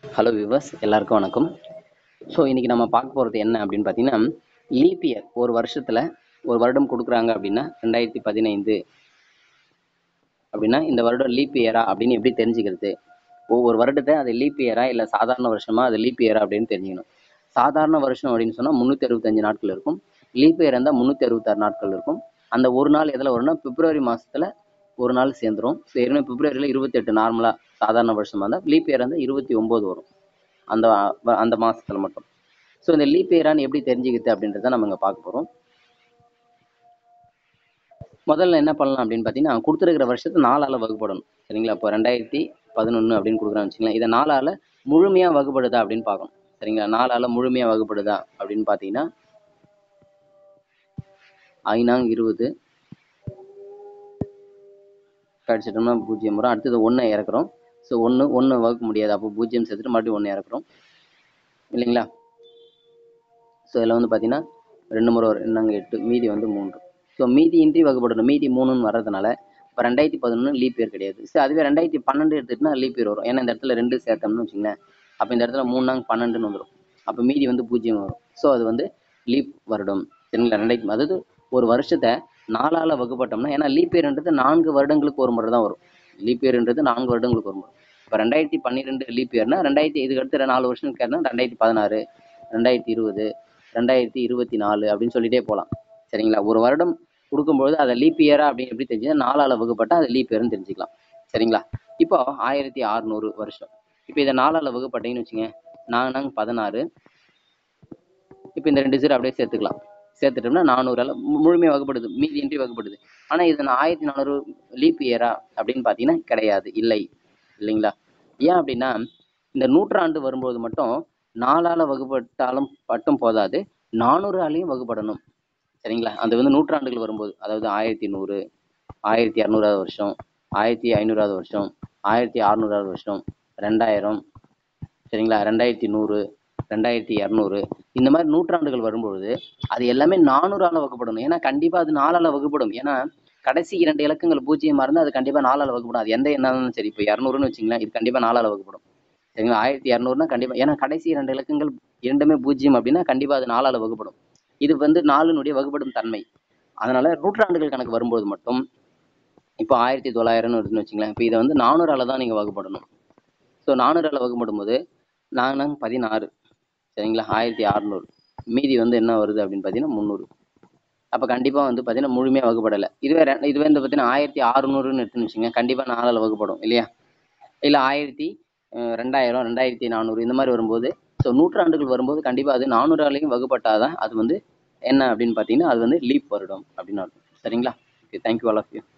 hello viewers எல்லாருக்கும் வணக்கம் so இன்றைக்கி நம்ம பார்க்க போகிறது என்ன அப்படின்னு பார்த்தீங்கன்னா லீப் இயர் ஒரு வருஷத்தில் ஒரு வருடம் கொடுக்குறாங்க அப்படின்னா ரெண்டாயிரத்தி பதினைந்து அப்படின்னா இந்த வருடம் லீப் இயரா அப்படின்னு எப்படி தெரிஞ்சுக்கிறது ஒவ்வொரு வருடத்தை அது லீப் இயரா இல்லை சாதாரண வருஷமா அது லீப் இயரா அப்படின்னு தெரிஞ்சுக்கணும் சாதாரண வருஷம் அப்படின்னு சொன்னால் முந்நூற்றி அறுபத்தஞ்சு நாட்கள் இருக்கும் லீப் இயர் இருந்தால் முந்நூற்றி அறுபத்தாறு நாட்கள் இருக்கும் அந்த ஒரு நாள் எதில் வரும்னா பிப்ரவரி மாதத்தில் ஒரு நாள் சேர்ந்துரும் ஸோ ஏற்கனவே பிப்ரவரியில் இருபத்தெட்டு நார்மலாக சாதாரண வருஷமாக இருந்தால் லீப் இயர் வந்து இருபத்தி ஒம்பது வரும் அந்த வ- அந்த மாசத்துல மட்டும் ஸோ இந்த லீப் இயரான்னு எப்படி தெரிஞ்சுக்கிறது அப்படின்றத நம்ம இங்கே பார்க்க போகிறோம் முதல்ல என்ன பண்ணலாம் அப்படின்னு பார்த்தீங்கன்னா கொடுத்துருக்கிற வருஷத்தை நாலால் வகுப்படணும் சரிங்களா இப்போ ரெண்டாயிரத்தி பதினொன்று அப்படின்னு கொடுக்குறான்னு வச்சுக்கலாம் இதை நாலால் முழுமையாக வகுப்படுதா அப்படின்னு பார்க்கணும் சரிங்களா நாலால் முழுமையாக வகுப்படுதா அப்படின்னு பார்த்தீங்கன்னா ஐநாங் இருபது கழிச்சிட்டோம்னா பூஜ்ஜியம் வரும் அடுத்தது ஒன்றை இறக்குறோம் ஸோ ஒன்று ஒன்று வகுக்க முடியாது அப்போ பூஜ்ஜியம் சேர்த்துட்டு மறுபடியும் ஒன்று இறக்குறோம் இல்லைங்களா ஸோ இதில் வந்து பார்த்தீங்கன்னா ரெண்டு முறை வரும் என்னங்க எட்டு மீதி வந்து மூன்று ஸோ மீதி இன்றி வகுப்படணும் மீதி மூணுன்னு வர்றதுனால இப்போ ரெண்டாயிரத்தி பதினொன்று லீப் இயர் கிடையாது ஸோ அதுவே ரெண்டாயிரத்தி பன்னெண்டு எடுத்துட்டுனா லீப் இயர் வரும் ஏன்னா இந்த இடத்துல ரெண்டு சேர்த்தோம்னு வச்சுங்களேன் அப்போ இந்த இடத்துல மூணு நாங்க பன்னெண்டுன்னு வந்துடும் அப்போ மீதி வந்து பூஜ்ஜியம் வரும் ஸோ அது வந்து லீப் வருடம் சரிங்களா ரெண்டாயிரத்தி அதாவது ஒரு வருஷத்தை நாலால் வகுப்பட்டோம்னா ஏன்னா லீப் இயர்ன்றது நான்கு வருடங்களுக்கு ஒரு முறை தான் வரும் லீப் இயர்ன்றது நான்கு வருடங்களுக்கு ஒரு முறை இப்போ ரெண்டாயிரத்தி பன்னிரெண்டு லீப் இயர்னா ரெண்டாயிரத்தி இதுக்கு அடுத்த நாலு வருஷம் கேட்டா ரெண்டாயிரத்தி பதினாறு ரெண்டாயிரத்தி இருபது ரெண்டாயிரத்தி இருபத்தி நாலு அப்படின்னு சொல்லிட்டே போகலாம் சரிங்களா ஒரு வருடம் கொடுக்கும்பொழுது அதை லீப் இயரா அப்படின்னு எப்படி தெரிஞ்சுன்னா நாலால் வகுப்பட்டா அது லீப் இயர்னு தெரிஞ்சுக்கலாம் சரிங்களா இப்போ ஆயிரத்தி அறுநூறு வருஷம் இப்போ இதை நாலால் வகுப்பட்டீங்கன்னு வச்சுங்க நாங்க நாங்க பதினாறு இப்போ இந்த ரெண்டு ஜீரோ அப்படியே சேர்த்துக்கலாம் சேர்த்துட்டோம்னா நானூறால் முழுமையாக வகுப்படுது மீதி இன்றி வகுப்படுது ஆனால் இது நான் ஆயிரத்தி நானூறு லீப் இயரா அப்படின்னு பார்த்தீங்கன்னா கிடையாது இல்லை இல்லைங்களா ஏன் அப்படின்னா இந்த நூற்றாண்டு வரும்போது மட்டும் நாலால் வகுப்பட்டாலும் மட்டும் போதாது நானூறாலையும் வகுப்படணும் சரிங்களா அது வந்து நூற்றாண்டுகள் வரும்போது அதாவது ஆயிரத்தி நூறு ஆயிரத்தி இரநூறாவது வருஷம் ஆயிரத்தி ஐநூறாவது வருஷம் ஆயிரத்தி அறநூறாவது வருஷம் ரெண்டாயிரம் சரிங்களா ரெண்டாயிரத்தி நூறு ரெண்டாயிரத்தி இரநூறு இந்த மாதிரி நூற்றாண்டுகள் வரும்பொழுது அது எல்லாமே நானூறால வகுப்படணும் ஏன்னா கண்டிப்பா அது நாலால வகுப்படும் ஏன்னா கடைசி இரண்டு இலக்கங்கள் பூஜ்ஜியமா இருந்தால் அது கண்டிப்பா நாலால வகுப்படும் அது எந்த எண்ணாலும் சரி இப்போ இரநூறுன்னு வச்சுங்களேன் இது கண்டிப்பா நாலால வகுப்படும் சரிங்களா ஆயிரத்தி இரநூறுனா கண்டிப்பா ஏன்னா கடைசி இரண்டு இலக்கங்கள் இரண்டுமே பூஜ்ஜியம் அப்படின்னா கண்டிப்பா அது நாலால வகுப்படும் இது வந்து நாலுனுடைய வகுப்படும் தன்மை அதனால நூற்றாண்டுகள் கணக்கு வரும்போது மட்டும் இப்போ ஆயிரத்தி தொள்ளாயிரம்னு வருதுன்னு வச்சுங்களேன் இப்போ இதை வந்து நானூறால தான் நீங்கள் வகுப்படணும் ஸோ நானூறால வகுப்படும் போது நாங்கள் பதினாறு சரிங்களா ஆயிரத்தி அறநூறு மீதி வந்து என்ன வருது அப்படின்னு பார்த்தீங்கன்னா முந்நூறு அப்போ கண்டிப்பாக வந்து பார்த்தீங்கன்னா முழுமையாக வகுப்படலை இதுவே ரெ- இதுவே வந்து பார்த்தீங்கன்னா ஆயிரத்தி அறுநூறுன்னு எடுத்துன்னு வச்சுங்க கண்டிப்பாக நாலால் வகுப்படும் இல்லையா இல்லை ஆயிரத்தி அஹ், ரெண்டாயிரம் ரெண்டாயிரத்தி நானூறு இந்த மாதிரி வரும்போது ஸோ நூற்றாண்டுகள் வரும்போது கண்டிப்பாக அது நானூறாலையும் வகுப்பட்டாதான் அது வந்து என்ன அப்படின்னு பார்த்தீங்கன்னா அது வந்து லீப் வருடம் அப்படின்னு அர்த்தம் சரிங்களா okay thank you all of you